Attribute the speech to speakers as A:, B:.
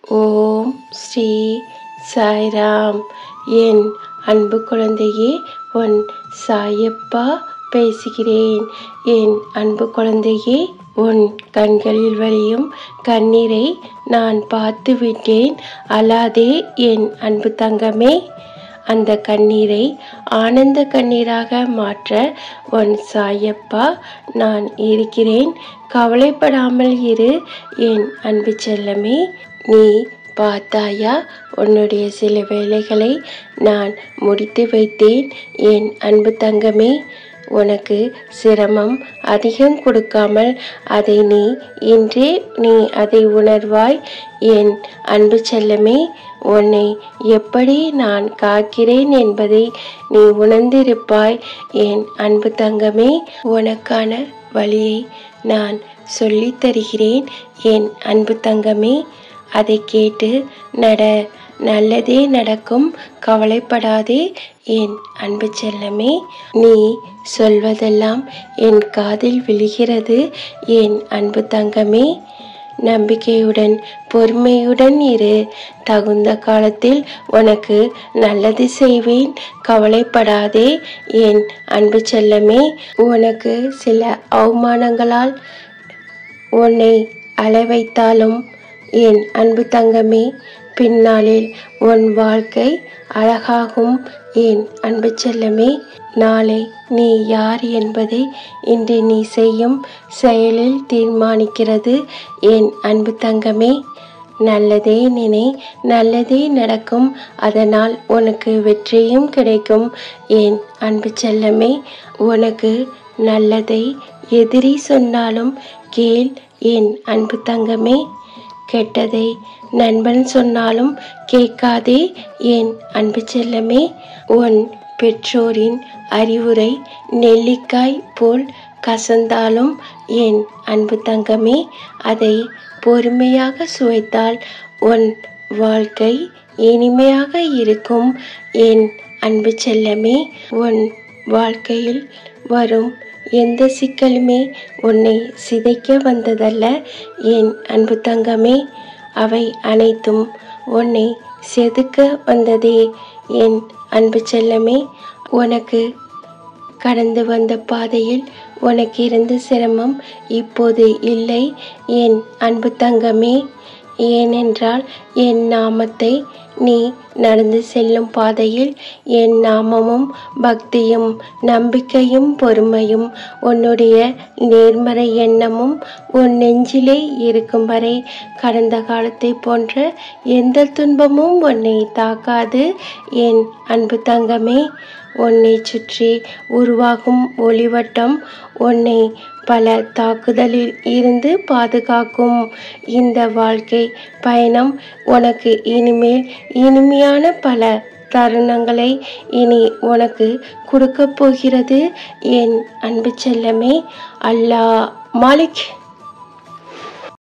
A: ஓம் ஸ்ரீ சாய்ராம் என் அன்பு குழந்தையே உன் சாயப்பா பேசுகிறேன் என் அன்பு குழந்தையே உன் கண்களில் வழியும் கண்ணீரை நான் பார்த்து விட்டேன் அழாதே என் அன்பு தங்கமே அந்த கண்ணீரை ஆனந்த கண்ணீராக மாற்ற உன் சாயப்பா நான் இருக்கிறேன் கவலைப்படாமல் இரு என் அன்பு செல்லமே நீ பார்த்தாயா உன்னுடைய சில வேலைகளை நான் முடித்து வைத்தேன் என் அன்பு தங்கமே உனக்கு சிரமம் அதிகம் கொடுக்காமல் அதை நீ இன்றே நீ அதை உணர்வாய் என் அன்பு செல்லமே உன்னை எப்படி நான் காக்கிறேன் என்பதை நீ உணர்ந்திருப்பாய் என் அன்பு தங்கமே உனக்கான வழியை நான் சொல்லித் தருகிறேன் என் அன்பு தங்கமே அதை கேட்டு நட நல்லதே நடக்கும் கவலைப்படாதே என் அன்பு செல்லமே நீ சொல்வதெல்லாம் என் காதில் விழுகிறது என் அன்பு தங்கமே நம்பிக்கையுடன் பொறுமையுடன் இரு தகுந்த காலத்தில் உனக்கு நல்லது செய்வேன் கவலைப்படாதே என் அன்பு செல்லமே உனக்கு சில அவமானங்களால் உன்னை அழ வைத்தாலும் என் அன்பு தங்கமே பின்னாளில் உன் வாழ்க்கை அழகாகும் என் அன்பு செல்லமே நாளை நீ யார் என்பதை இன்று நீ செய்யும் செயலில் தீர்மானிக்கிறது என் அன்பு தங்கமே நல்லதே நினை நல்லதே நடக்கும் அதனால் உனக்கு வெற்றியும் கிடைக்கும் என் அன்பு செல்லமே உனக்கு நல்லதை எதிரி சொன்னாலும் கேள் என் அன்பு தங்கமே கெட்டதை நண்பன் சொன்னாலும் கேட்காதே என் அன்பு செல்லமே உன் பெற்றோரின் அறிவுரை நெல்லிக்காய் போல் கசந்தாலும் என் அன்பு தங்கமே அதை பொறுமையாக சுவைத்தால் உன் வாழ்க்கை இனிமையாக இருக்கும் என் அன்பு செல்லமே உன் வாழ்க்கையில் வரும் எந்த சிக்கலுமே உன்னை சிதைக்க வந்ததல்ல என் அன்பு தங்கமே அவை அனைத்தும் உன்னை செதுக்க வந்ததே என் அன்பு செல்லமே உனக்கு கடந்து வந்த பாதையில் உனக்கு இருந்த சிரமம் இப்போது இல்லை என் அன்பு தங்கமே ஏனென்றால் என் நாமத்தை நீ நடந்து செல்லும் பாதையில் என் நாமமும் பக்தியும் நம்பிக்கையும் பொறுமையும் உன்னுடைய நேர்மறை எண்ணமும் உன் நெஞ்சிலே இருக்கும் வரை கடந்த காலத்தை போன்ற எந்த துன்பமும் உன்னை தாக்காது என் அன்பு தங்கமே உன்னை சுற்றி உருவாகும் ஒளிவட்டம் உன்னை பல தாக்குதலில் இருந்து பாதுகாக்கும் இந்த வாழ்க்கை பயணம் உனக்கு இனிமேல் இனிமையான பல தருணங்களை இனி உனக்கு கொடுக்க போகிறது என் அன்பு செல்லமே அல்லாஹ் மாலிக்